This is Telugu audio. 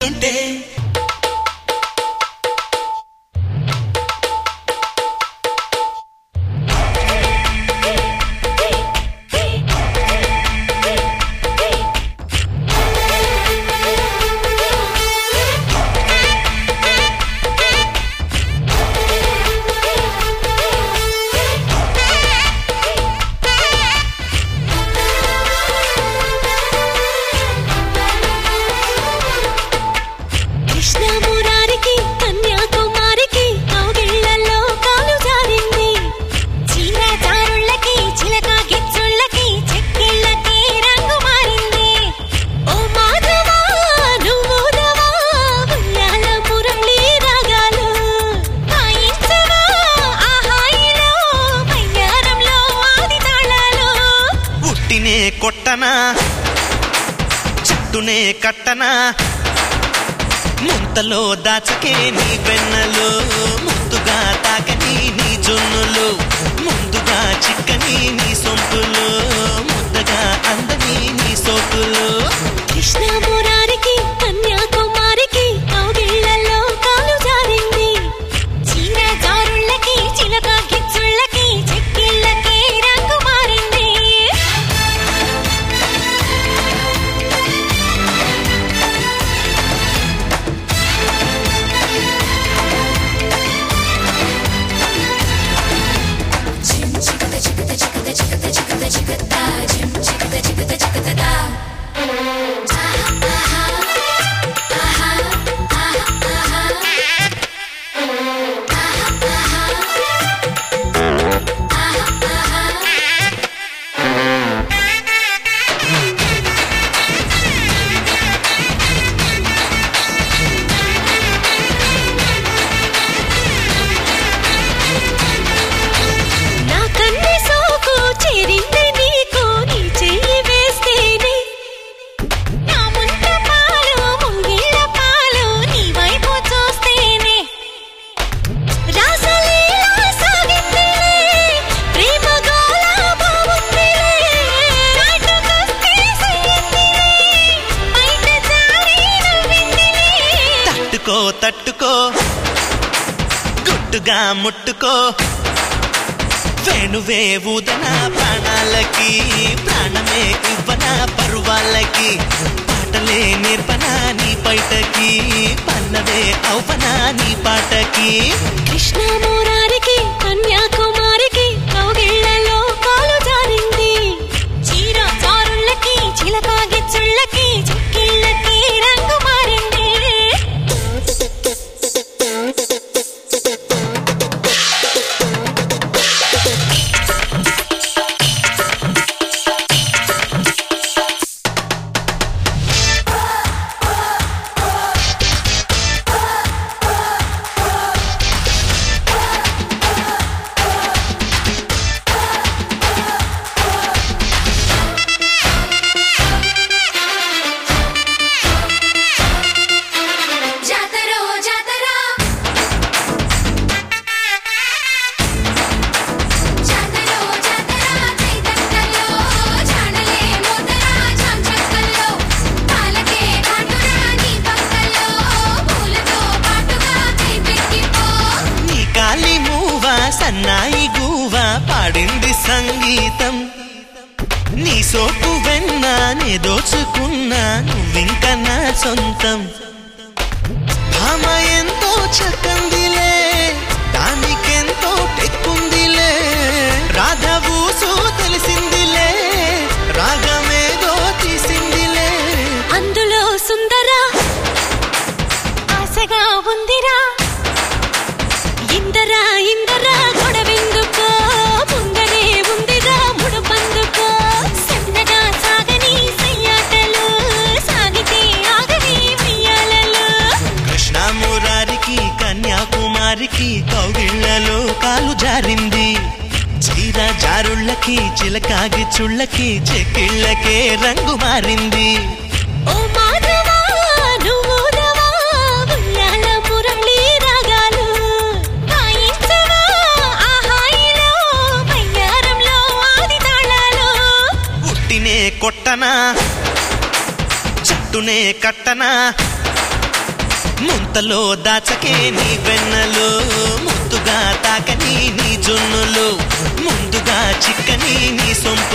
ఉంటే కృష్ణ మురారికి కన్యాకుమారికి కౌగిళ్లలో కాలు జారింది చీర చారుళ్ళకి చిలక గిచ్చుళ్ళకి చెక్కిళ్ళకి రంగు మారింది ఓ మాధవా నువ్వుదవా ఉయ్యాల మురళి రాగాలు హాయించవా ఆ హాయిలో వయ్యారంలో ఆది తాళాలు ఉట్టినే కొట్టనా చుట్టునే కట్టనా ముంతలో దాచకే నీ వెన్నలు ముద్దుగా తాకని నీ జొన్నులు ముందుగా చిక్కని నీ సొంపులు ముద్దగా అందని నీ సోకులు కృష్ణ మురారికి కన్యాకుమారికి కౌగిళ్లలో కాలు జారింది చీర జారుళ్ళకి చిలక గిచ్చుళ్ళకి చెక్కిళ్ళకి రంగు మారింది నా కన్నె సోకు చేరింది నీకు నీ చెయ్యి వేస్తేనే నా ముంత పాలు ముంగిళ్ళ పాలు నీ వైపు చూస్తేనే రాసలీల సాగిందిలే ప్రేమ గోల బాగుందిలే నాటుకొస్తే సయ్యిందిలే బయట జారి నవ్విందిలే తట్టుకో తట్టుకో గుట్టుగా ముట్టుకో వేణువే ఊదన ప్రాణాలకి ప్రాణమే ఇవ్వన పరువాళ్ళకి పాటలే నేర్పన నీ పైటకి పల్లవే అవ్వన నీ పాటకి కృష్ణ మురారికి కన్యాకుమారికి కౌగిళ్లలో కాలు జారింది చీర చారుళ్ళకి చిలక గిచ్చుళ్ళకి చెక్కిళ్ళకి రంగు మారింది జాతరో జాతర జాతరో జాతర చైతన్యలో చాడలే మోతరా చాంచక్కల్లో పాలకే కాటురా నీ పక్కల్లో పూలతో పాటుగా కైపెక్కిపో నీ కాలి మూవ సన్నాయి గూవ పాడింది సంగీతం నీ సోపు వెన్న నే దోచుకున్నా నువ్వింక నా సొంతం భామ ఎంతో చక్కందిలే దానికెంతో టెక్కుందిలే రాధవూసు తెలిసిందిలే రాగమేదో తీసిందిలే అందులో సుందరా ఆశగా ఉందిరా ఇందరా ఇందరా గొడవెందుకో ముందరే ఉందిరా ముడుపందుకో సన్నగా సాగని సయ్యాటలు సాగితే ఆగని ఉయ్యాలలు కృష్ణ మురారికి కన్యాకుమారికి కౌగిళ్లలో కాలు జారింది చీర జారుళ్ళకి చిలకాగి చుళ్ళకి చెక్కిళ్ళకే రంగు మారింది ఓ మాధవా నువ్వుదవా ఉయ్యాల మురళి రాగాలు హాయించవా ఆ హాయిలో వయ్యారంలో ఆది తాళాలు పుట్టినే కొట్టనా చుట్టునే కట్టనా ముంతలో దాచకే నీ వెన్నలు ముద్దుగా తాకని నీ జున్నులు ముందుగా చిక్కని నీ సొంపు